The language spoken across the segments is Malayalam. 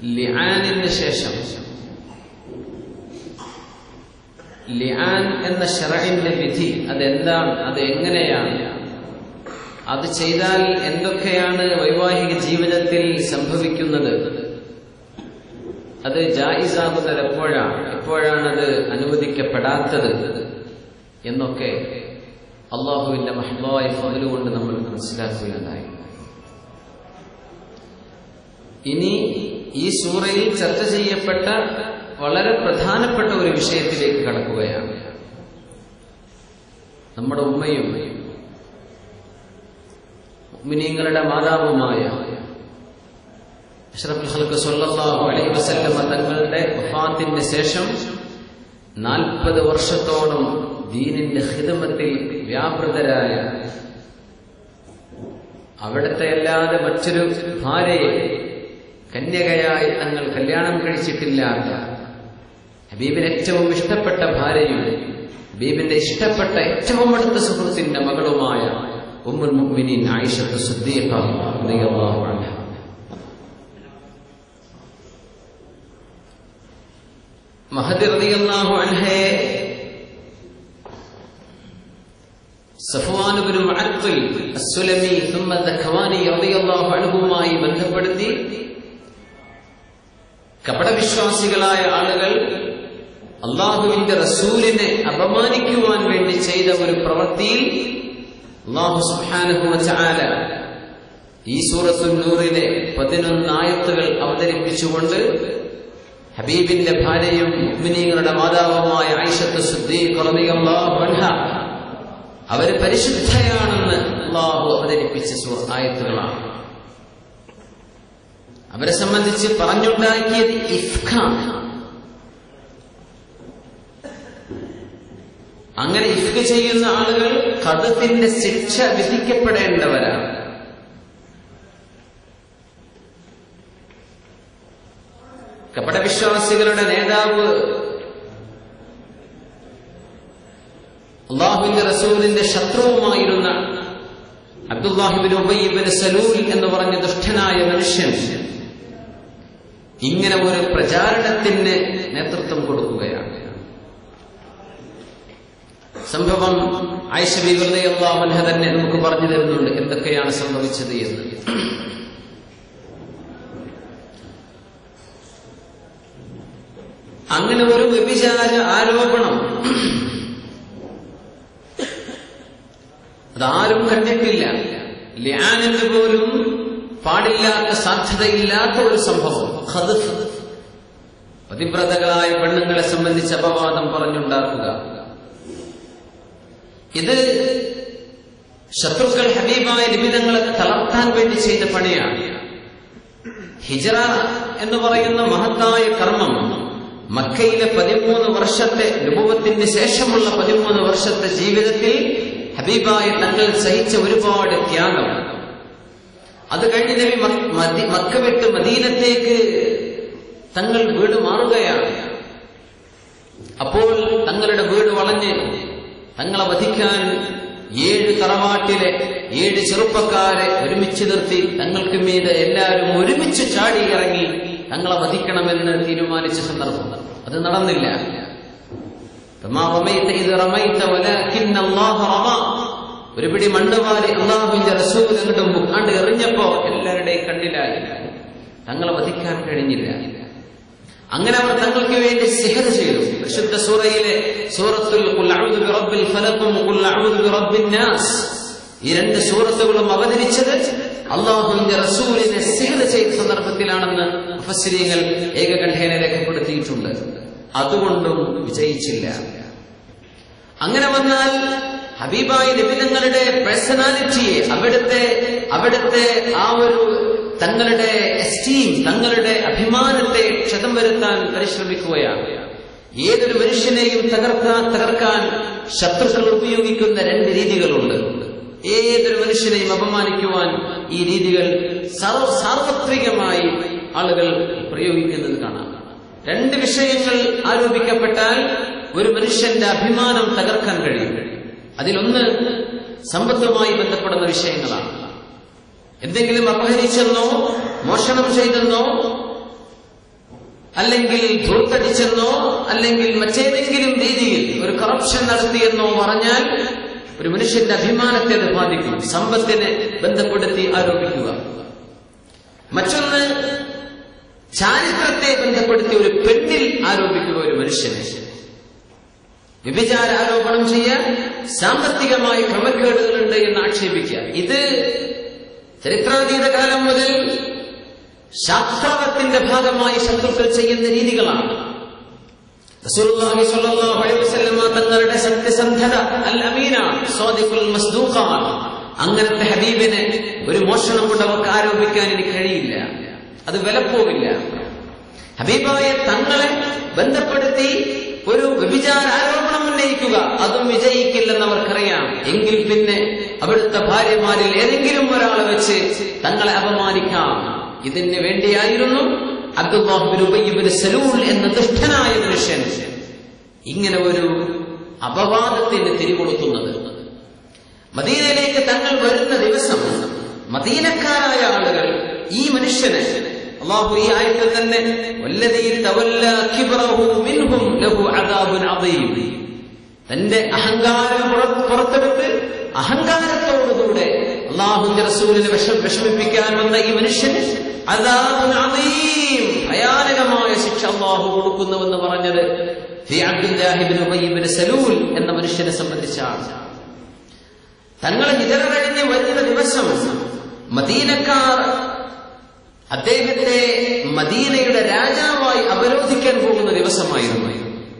ലിആനിന് ശേഷം ലിആൻ എന്ന ഷറഇന്റെ വിധി അതെന്താണ് അത് എങ്ങനെയാണ് അത് ചെയ്താൽ എന്തൊക്കെയാണ് വൈവാഹിക ജീവിതത്തിൽ സംഭവിക്കുന്നത് അത് ജായിസാകുന്നത് എപ്പോഴാണ് എപ്പോഴാണ് അത് അനുവദിക്കപ്പെടാത്തത് എന്നൊക്കെ അള്ളാഹുവിന്റെ മഹ്ലായ ഫതിലുകൊണ്ട് നമ്മൾ മനസ്സിലാക്കുകയുണ്ടായി ഇനി ഈ സൂറയിൽ ചർച്ച ചെയ്യപ്പെട്ട വളരെ പ്രധാനപ്പെട്ട ഒരു വിഷയത്തിലേക്ക് കടക്കുകയാണ് നമ്മുടെ ഉമ്മയും മുഅ്മിനീങ്ങളുടെ മാതാവുമായ അഷ്റഫുൽ ഖൽഖ് സല്ലല്ലാഹു അലൈഹി വസല്ലമ തങ്ങളുടെ വഫാത്തിന് ശേഷം നാൽപ്പത് വർഷത്തോളം ദീനിന്റെ ഹിതമത്തിൽ വ്യാപൃതരായ അവിടുത്തെ അല്ലാതെ മറ്റൊരു ഭാര്യയെ കന്യകയായി തങ്ങൾ കല്യാണം കഴിച്ചിട്ടില്ലാത്ത ഹബീബിന് ഏറ്റവും ഇഷ്ടപ്പെട്ട ഭാര്യയും ഹബീബിന്റെ ഇഷ്ടപ്പെട്ട ഏറ്റവും അടുത്ത സുഹൃത്തിന്റെ മകളുമായ ഉമ്മുൽ മുഅ്മിനീൻ ആയിഷത്ത് സിദ്ദീഖ റളിയല്ലാഹു അൻഹ മഹദി റളിയല്ലാഹു അൻഹയെ സഫ്വാൻ ഇബ്നു മുഅത്തിൽ അസ്സുലമി ثم ദഖവാനി റളിയല്ലാഹു അൻഹുമായി ബന്ധപ്പെടുത്തി കപടവിശ്വാസികളായ ആളുകൾ അള്ളാഹുവിന്റെ റസൂലിനെ അപമാനിക്കുവാൻ വേണ്ടി ചെയ്ത ഒരു പ്രവൃത്തിയിൽ അള്ളാഹു സുബ്ഹാനഹു വതആല ഈ സൂറത്തുൽ നൂറിലെ പതിനൊന്ന് ആയത്തുകൾ അവതരിപ്പിച്ചുകൊണ്ട് ഹബീബിന്റെ ഭാര്യയും മുഅ്മിനീങ്ങളുടെ മാതാവുമായ ആയിഷത്ത് സിദ്ദീഖ് റളിയല്ലാഹു അൻഹ അവർ പരിശുദ്ധയാണെന്ന് അള്ളാഹു അവതരിപ്പിച്ച സൂറ ആയത്തുകളാണ് അവരെ സംബന്ധിച്ച് പറഞ്ഞുണ്ടാക്കിയത് ഇഫ്ഖാണ് അങ്ങനെ ഇഫ്ക ചെയ്യുന്ന ആളുകൾ കഥത്തിന്റെ ശിക്ഷ വിധിക്കപ്പെടേണ്ടവരാണ് കപടവിശ്വാസികളുടെ നേതാവ് അള്ളാഹുവിന്റെ റസൂലിന്റെ ശത്രുവുമായിരുന്ന അബ്ദുല്ലാഹിബിൻ ഉബയ്യബിൻ സലൂൽ എന്ന് പറഞ്ഞ ദുഷ്ടനായ മനുഷ്യൻ ഇങ്ങനെ ഒരു പ്രചാരണത്തിന് നേതൃത്വം കൊടുക്കുകയാണ് സംഭവം ആയിഷബി അള്ളാഹുൻഹ തന്നെ നമുക്ക് പറഞ്ഞു തരുന്നുണ്ട് എന്തൊക്കെയാണ് സംഭവിച്ചത് എന്ന് അങ്ങനെ ഒരു വ്യഭിചാര ആരോപണം അതാരും കണ്ടിട്ടില്ല ലിയാനെന്ന് പോലും പാടില്ലാത്ത സാധ്യതയില്ലാത്ത ഒരു സംഭവം ഖദ്ഫ് പതിവ്രതകളായ പെണ്ണുങ്ങളെ സംബന്ധിച്ച് അപവാദം പറഞ്ഞുണ്ടാക്കുക ഇത് ശത്രുക്കൾ ഹബീബായ നിബിധങ്ങളെ തളർത്താൻ വേണ്ടി ചെയ്ത പണിയാണ് ഹിജറ എന്ന് പറയുന്ന മഹത്തായ കർമ്മം മക്കയിലെ പതിമൂന്ന് വർഷത്തെ രൂപത്തിന് ശേഷമുള്ള പതിമൂന്ന് വർഷത്തെ ജീവിതത്തിൽ ഹബീബായ തങ്ങൾ സഹിച്ച ഒരുപാട് ത്യാഗം അത് കഴിഞ്ഞ് നബി മക്ക വിട്ട് മദീനത്തേക്ക് തങ്ങൾ വീട് മാറുകയാണ് അപ്പോൾ തങ്ങളുടെ വീട് വളഞ്ഞ് തങ്ങളെ വധിക്കാൻ ഏഴ് തറവാട്ടിലെ ഏഴ് ചെറുപ്പക്കാരെ ഒരുമിച്ച് നിർത്തി തങ്ങൾക്ക് മീതെ എല്ലാവരും ഒരുമിച്ച് ചാടി ഇറങ്ങി തങ്ങളെ വധിക്കണമെന്ന് തീരുമാനിച്ച സന്ദർഭം അത് നടന്നില്ല ഒരു പിടി മണ്ണുവാരി അള്ളാഹുവിന്റെ റസൂൽ അങ്ങോട്ടും മുക്കാണ്ട് എറിഞ്ഞപ്പോ എല്ലാവരുടെയും കണ്ണിലായി തങ്ങളെ വധിക്കാൻ കഴിഞ്ഞില്ല അങ്ങനെ അവർ തങ്ങൾക്ക് വേണ്ടി സിഹർ ചെയ്തു വിശുദ്ധ സൂറയിലെ സൂറത്തുൽ ഈ രണ്ട് സൂറത്തുകളും അവതരിച്ചത് അള്ളാഹുവിന്റെ റസൂലിനെ സിഹർ ചെയ്ത സന്ദർഭത്തിലാണെന്ന് മുഫസ്സിരീങ്ങൾ ഏകകണ്ഠേന രേഖപ്പെടുത്തിയിട്ടുണ്ട് അതുകൊണ്ടും വിജയിച്ചില്ല അങ്ങനെ വന്നാൽ ഹബീബായ നിബിധങ്ങളുടെ പേഴ്സണാലിറ്റിയെ അവിടുത്തെ അവിടുത്തെ ആ ഒരു തങ്ങളുടെ എസ്റ്റീം തങ്ങളുടെ അഭിമാനത്തെ ക്ഷതം വരുത്താൻ പരിശ്രമിക്കുകയാണ് ഏതൊരു മനുഷ്യനെയും തകർക്കാൻ തകർക്കാൻ ശത്രുക്കൾ ഉപയോഗിക്കുന്ന രണ്ട് രീതികളുണ്ട് ഏതൊരു മനുഷ്യനെയും അപമാനിക്കുവാൻ ഈ രീതികൾ സാർവത്രികമായി ആളുകൾ പ്രയോഗിക്കുന്നത് കാണാം രണ്ട് വിഷയങ്ങൾ ആരോപിക്കപ്പെട്ടാൽ ഒരു മനുഷ്യന്റെ അഭിമാനം തകർക്കാൻ കഴിയും അതിലൊന്ന് സമ്പത്തുമായി ബന്ധപ്പെടുന്ന വിഷയങ്ങളാണ് എന്തെങ്കിലും അപഹരിച്ചെന്നോ മോഷണം ചെയ്തെന്നോ അല്ലെങ്കിൽ ധൂർത്തടിച്ചെന്നോ അല്ലെങ്കിൽ മറ്റേതെങ്കിലും രീതിയിൽ ഒരു കറപ്ഷൻ നടത്തിയെന്നോ പറഞ്ഞാൽ ഒരു മനുഷ്യന്റെ അഭിമാനത്തെ അത് ബാധിക്കും സമ്പത്തിനെ ബന്ധപ്പെടുത്തി ആരോപിക്കുക മറ്റൊന്ന് ചാരിത്രത്തെ ബന്ധപ്പെടുത്തി ഒരു പെണ്ണിൽ ആരോപിക്കുക ഒരു മനുഷ്യനെ വ്യഭിചാര ആരോപണം ചെയ്യാൻ സാമ്പത്തികമായ ക്രമക്കേടുകളുണ്ട് എന്ന് ആക്ഷേപിക്കുക ഇത് ചരിത്രാതീത കാലം മുതൽ ശാസ്ത്രത്തിന്റെ ഭാഗമായി ശത്രുക്കൾ ചെയ്യുന്ന രീതികളാണ് റസൂലുള്ളാഹി സ്വല്ലല്ലാഹു അലൈഹി വസല്ലമ തങ്ങളുടെ സത്യസന്ധത അൽ അമീന സ്വാദിഖുൽ മസ്ദൂഖാൻ അങ്ങനത്തെ ഹബീബിനെ ഒരു മോഷണം കൊണ്ട് അവർക്ക് ആരോപിക്കാൻ എനിക്ക് കഴിയില്ല അത് വിലപ്പോവില്ല ഹബീബായ തങ്ങളെ ബന്ധപ്പെടുത്തി ഒരു വ്യഭിചാര ആരോപണം ഉന്നയിക്കുക അതും വിജയിക്കില്ലെന്ന് അവർക്കറിയാം എങ്കിൽ പിന്നെ അവിടുത്തെ ഭാര്യമാരിൽ ഏതെങ്കിലും ഒരാളെ വെച്ച് തങ്ങളെ അപമാനിക്കാം ഇതിന് വേണ്ടിയായിരുന്നു അബ്ദുല്ലാഹുബിൻ സലൂൾ എന്ന ദുഷ്ടനായ മനുഷ്യൻ ഇങ്ങനെ ഒരു അപവാദത്തിന് തിരികൊളുത്തുന്നത് മദീനയിലേക്ക് തങ്ങൾ വരുന്ന ദിവസം മദീനക്കാരായ ആളുകൾ ഈ മനുഷ്യനെ അള്ളാഹു ഈ ആയത്തിൽ തന്നെ വല്ലതീ തവല്ല കിബ്റഹു മിൻഹും ലഹു അദാബുൻ അദീം തന്റെ അഹങ്കാരം പുറ- പുറത്തെടുത്ത് അഹങ്കാരത്തോടുകൂടെ അള്ളാഹുന്റെ റസൂലിനെ വിഷ വിഷമിപ്പിക്കാൻ വന്ന ഈ മനുഷ്യന് അദാബുൻ അദീം ഭയാനകമായ ശിക്ഷ അള്ളാഹു കൊടുക്കുന്നുവെന്ന് പറഞ്ഞത് ഫി അബ്ദുല്ലാഹിബിൻ ഉബയ്യിബിൻ സലൂൽ എന്ന മനുഷ്യനെ സംബന്ധിച്ചാണ് തങ്ങൾ ഹിജറ കഴിഞ്ഞ് വരുന്ന ദിവസം മദീനക്കാർ അദ്ദേഹത്തെ മദീനയുടെ രാജാവായി അവരോധിക്കാൻ പോകുന്ന ദിവസമായിരുന്നു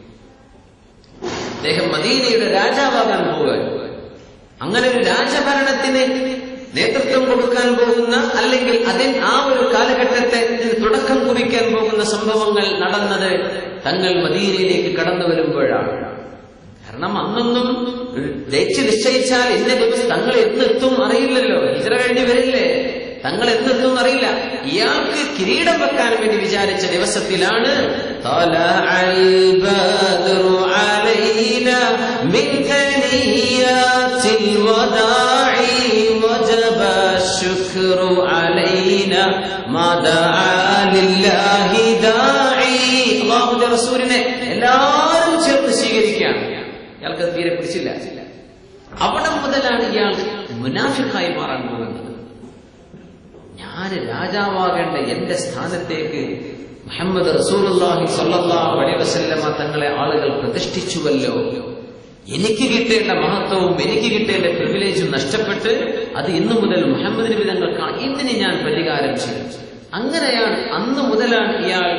അദ്ദേഹം മദീനയുടെ രാജാവാകാൻ പോകാൻ അങ്ങനെ ഒരു രാജഭരണത്തിന് നേതൃത്വം കൊടുക്കാൻ പോകുന്ന അല്ലെങ്കിൽ അതിൽ ആ ഒരു കാലഘട്ടത്തെ തുടക്കം കുറിക്കാൻ പോകുന്ന സംഭവങ്ങൾ നടന്നത് തങ്ങൾ മദീനയിലേക്ക് കടന്നു വരുമ്പോഴാണ് കാരണം അന്നൊന്നും ഒരു ഡേറ്റ് നിശ്ചയിച്ചാൽ ഇന്ന ദിവസം തങ്ങൾ എന്നെത്തും അറിയില്ലല്ലോ ഹിജറ കഴിഞ്ഞ് വരില്ലേ തങ്ങൾ എന്നെത്തും അറിയില്ല ഇയാൾക്ക് കിരീടം വെക്കാൻ വേണ്ടി വിചാരിച്ച ദിവസത്തിലാണ് طلع البدر علينا من ثنيات الوداع وجب الشكر علينا ما دعا لله داعي അള്ളാഹുന്റെ റസൂലിനെ എല്ലാവരും ചേർന്ന് സ്വീകരിക്കുകയാണ് ഇയാൾക്ക് അത് തീരെ പിടിച്ചില്ല അവിടെ മുതലാണ് ഇയാൾ മുനാഫിക്കായി മാറാൻ പോകുന്നത് ഞാൻ രാജാവാകേണ്ട എന്റെ സ്ഥാനത്തേക്ക് മുഹമ്മദ് റസൂലുള്ളാഹി സ്വല്ലല്ലാഹു അലൈഹി വസല്ലമ തങ്ങളെ ആളുകൾ പ്രതിഷ്ഠിച്ചുവല്ലോ എനിക്ക് കിട്ടേണ്ട മഹത്വവും എനിക്ക് കിട്ടേണ്ട പ്രിവിലേജും നഷ്ടപ്പെട്ട് അത് ഇന്നു മുതൽ മുഹമ്മദ് നബി തങ്ങൾക്കാണ് ഇതിന് ഞാൻ പരിഹാരം ചെയ്യും അങ്ങനെയാണ് അന്ന് മുതലാണ് ഇയാൾ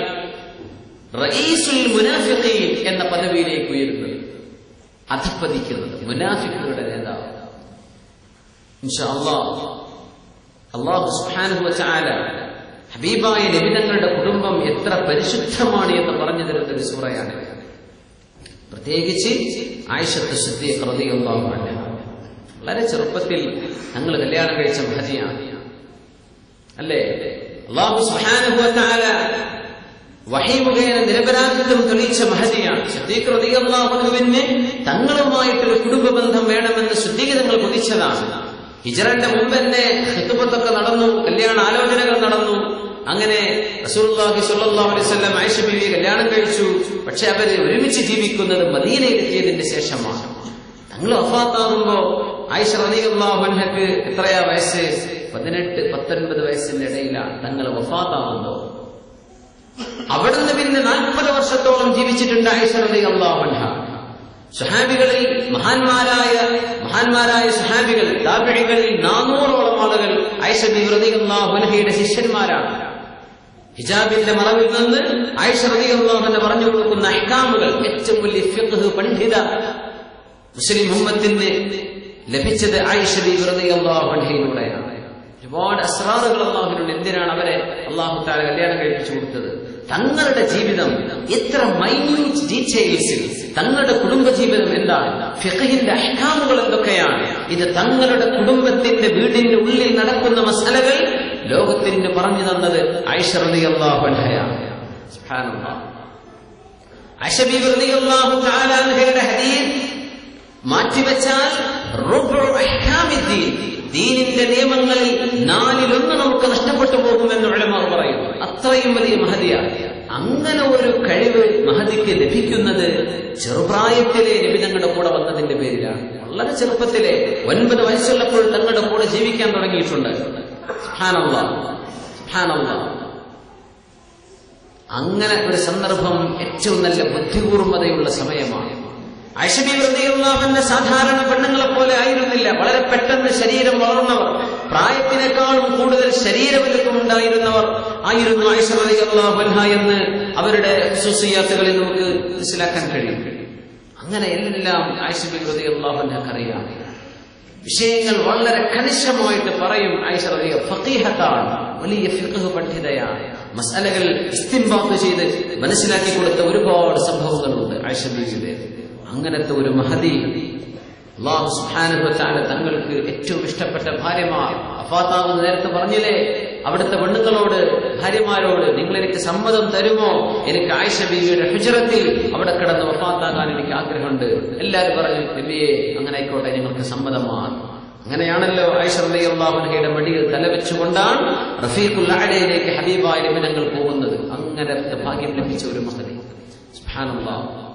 റഈസുൽ മുനാഫിഖീൻ എന്ന പദവിയിലേക്ക് ഉയരുന്നത് അധപ്പതിക്കുന്നത് മുനാഫിക്കുകളുടെ നേതാവ് ഇൻഷാ അല്ലാഹ് അള്ളാഹു സുബ്ഹാനഹു വതആല ഹബീബായ നബിതങ്ങളുടെ കുടുംബം എത്ര പരിശുദ്ധമാണ് എന്ന് പറഞ്ഞു തരുന്ന ഒരു സൂറയാണ് പ്രത്യേകിച്ച് ആയിഷത്ത് സിദ്ദീഖ് റളിയല്ലാഹു അൻഹ വളരെ ചെറുപ്പത്തിൽ ഞങ്ങൾ കല്യാണം കഴിച്ച മഹതിയാണ് അല്ലേ അള്ളാഹു സുബ്ഹാനഹു വതആല വഹി മുഖേന നിരപരാധിത്വം തെളിയിച്ച മഹതിയാണ് സിദ്ദീഖ് റളിയല്ലാഹു അൻഹുവിന് തങ്ങളുമായിട്ടൊരു കുടുംബ ബന്ധം വേണമെന്ന് സിദ്ദീഖ് തങ്ങൾ കൊതിച്ചതാണ് ഹിജറന്റെ മുമ്പ് തന്നെ ഹിത്തുപത്തൊക്കെ നടന്നു കല്യാണ ആലോചനകൾ നടന്നു അങ്ങനെ റസൂലുള്ളാഹി സ്വല്ലല്ലാഹു അലൈഹി വസല്ലം ആയിഷ ബീവിയെ കല്യാണം കഴിച്ചു പക്ഷെ അവർ ഒരുമിച്ച് ജീവിക്കുന്നത് മദീനയിലെത്തിയതിന്റെ ശേഷമാണ് തങ്ങൾ വഫാത്താകുമ്പോ ആയിഷ റളിയല്ലാഹു അൻഹക്ക് എത്രയാ വയസ്സ് പതിനെട്ട് പത്തൊൻപത് വയസ്സിന്റെ ഇടയിലാണ് തങ്ങൾ വഫാത്താകുന്നത് അവിടുന്ന് പിന്നെ നാൽപ്പത് വർഷത്തോളം ജീവിച്ചിട്ടുണ്ട് ആയിഷ റളിയല്ലാഹു അൻഹ സുഹാബികളിൽ മഹാന്മാരായ മഹാന്മാരായ സുഹാബികൾ താപിഴികളിൽ നാനൂറോളം ആളുകൾ ആയിഷ റളിയല്ലാഹുഅൻഹയുടെ ശിഷ്യന്മാരാണ് ഹിജാബിന്റെ മറവിൽ നിന്ന് ആയിഷ റളിയല്ലാഹുവിനെ പറഞ്ഞു കൊടുക്കുന്ന അഹ്കാമുകൾ ഏറ്റവും വലിയ ഫിഖ്ഹ് പണ്ഡിത മുസ്ലിം ഉമ്മത്തിന് ലഭിച്ചത് ആയിഷ റളിയല്ലാഹുഅൻഹയിലൂടെയാണ് ഒരുപാട് അസ്രാറുകൾ അള്ളാഹുവിനുണ്ട് എന്തിനാണ് അവരെ അള്ളാഹു താല കല്യാണം കഴിപ്പിച്ചു കൊടുത്തത് തങ്ങളുടെ ജീവിതം എത്ര മൈന്യൂട്ട് ഡീറ്റെയിൽസിൽ തങ്ങളുടെ കുടുംബജീവിതം എന്താണ് ഫിഖഹിന്റെ അഹ്കാമുകൾ എന്തൊക്കെയാണ് ഇത് തങ്ങളുടെ കുടുംബത്തിന്റെ വീടിന്റെ ഉള്ളിൽ നടക്കുന്ന മസലകൾ ലോകത്തിന് പറഞ്ഞു തന്നത് ഐഷ റളിയല്ലാഹു അൻഹയാണ് സുബ്ഹാനല്ലാഹ് ഐഷ ബീവി റളിയല്ലാഹു തആല അൻഹയുടെ ഹദീസ് മാറ്റിവെച്ചാൽ റുബ്ഉ അഹ്കാമിദ്ദീൻ ദീനിന്റെ നിയമങ്ങളിൽ നാലിലൊന്ന് നമുക്ക് നഷ്ടപ്പെട്ടു പോകുമെന്ന് ഉലമാർ പറയുന്നു അത്രയും വലിയ മഹതിയാണ് അങ്ങനെ ഒരു കഴിവ് മഹദിക്ക് ലഭിക്കുന്നത് ചെറുപ്രായത്തിലെ നബി തങ്ങളുടെ കൂടെ വന്നതിന്റെ പേരിലാണ് വളരെ ചെറുപ്പത്തിലെ ഒൻപത് വയസ്സുള്ളപ്പോൾ തങ്ങളുടെ കൂടെ ജീവിക്കാൻ തുടങ്ങിയിട്ടുണ്ട് സുബ്ഹാനല്ലാ, സുബ്ഹാനല്ലാ. അങ്ങനെ ഒരു സന്ദർഭം ഏറ്റവും നല്ല ബുദ്ധികൂർമ്മതയുള്ള സമയമാണ് ഐഷബിന്റെ സാധാരണ പെണ്ണുങ്ങളെ പോലെ ആയിരുന്നില്ല വളരെ പെട്ടെന്ന് ശരീരം വളർന്നവർ പ്രായത്തിനേക്കാളും കൂടുതൽ ശരീരവലുപ്പം ഉണ്ടായിരുന്നവർ ആയിരുന്നു ഐഷബി അള്ളാഹുൻഹ എന്ന് അവരുടെ സുസിയാത്തുകളിൽ നമുക്ക് മനസ്സിലാക്കാൻ കഴിയും അങ്ങനെ എല്ലാം ഐഷബി ഹൃദയ അള്ളാഹുൻഹക്കറിയാം വിഷയങ്ങൾ വളരെ കണിശമായിട്ട് പറയും ഐഷ റളിയ ഫഖീഹത്താണ് വലിയ ഫിഖ് പണ്ഡിതയാണ് മസാലകൾ ഇസ്തിംബാത്ത് ചെയ്ത് മനസ്സിലാക്കി കൊടുത്ത ഒരുപാട് സംഭവങ്ങളുണ്ട് ഐഷ ബീവിയുടെ അങ്ങനത്തെ ഒരു മഹതി അള്ളാഹു സുബ്ഹാനഹു വതആല തങ്ങൾക്ക് ഏറ്റവും ഇഷ്ടപ്പെട്ട ഭാര്യമാർ അഫാത്താവ് നേരത്തെ പറഞ്ഞില്ലേ അവിടുത്തെ പെണ്ണുങ്ങളോട് ഭാര്യമാരോട് നിങ്ങൾ എനിക്ക് സമ്മതം തരുമോ എനിക്ക് ആയിഷ ബീവിയുടെ ഹുജറത്തിൽ അവിടെ കിടന്ന് വഫാത്താകാൻ എനിക്ക് ആഗ്രഹമുണ്ട് എല്ലാവരും പറഞ്ഞു നബിയെ അങ്ങനെ ആയിക്കോട്ടെ ഞങ്ങൾക്ക് സമ്മതമാണ് അങ്ങനെയാണല്ലോ ആയിഷ റളിയല്ലാഹുഅൻഹയുടെ മടിയിൽ തലവെച്ചുകൊണ്ടാണ് റഫീഖുൽ അലയിലേക്ക് ഹബീബായ നിമിനങ്ങൾ പോകുന്നത് അങ്ങനത്തെ ഭാഗ്യം ലഭിച്ച ഒരു മഹതി സുബ്ഹാനല്ലാഹ്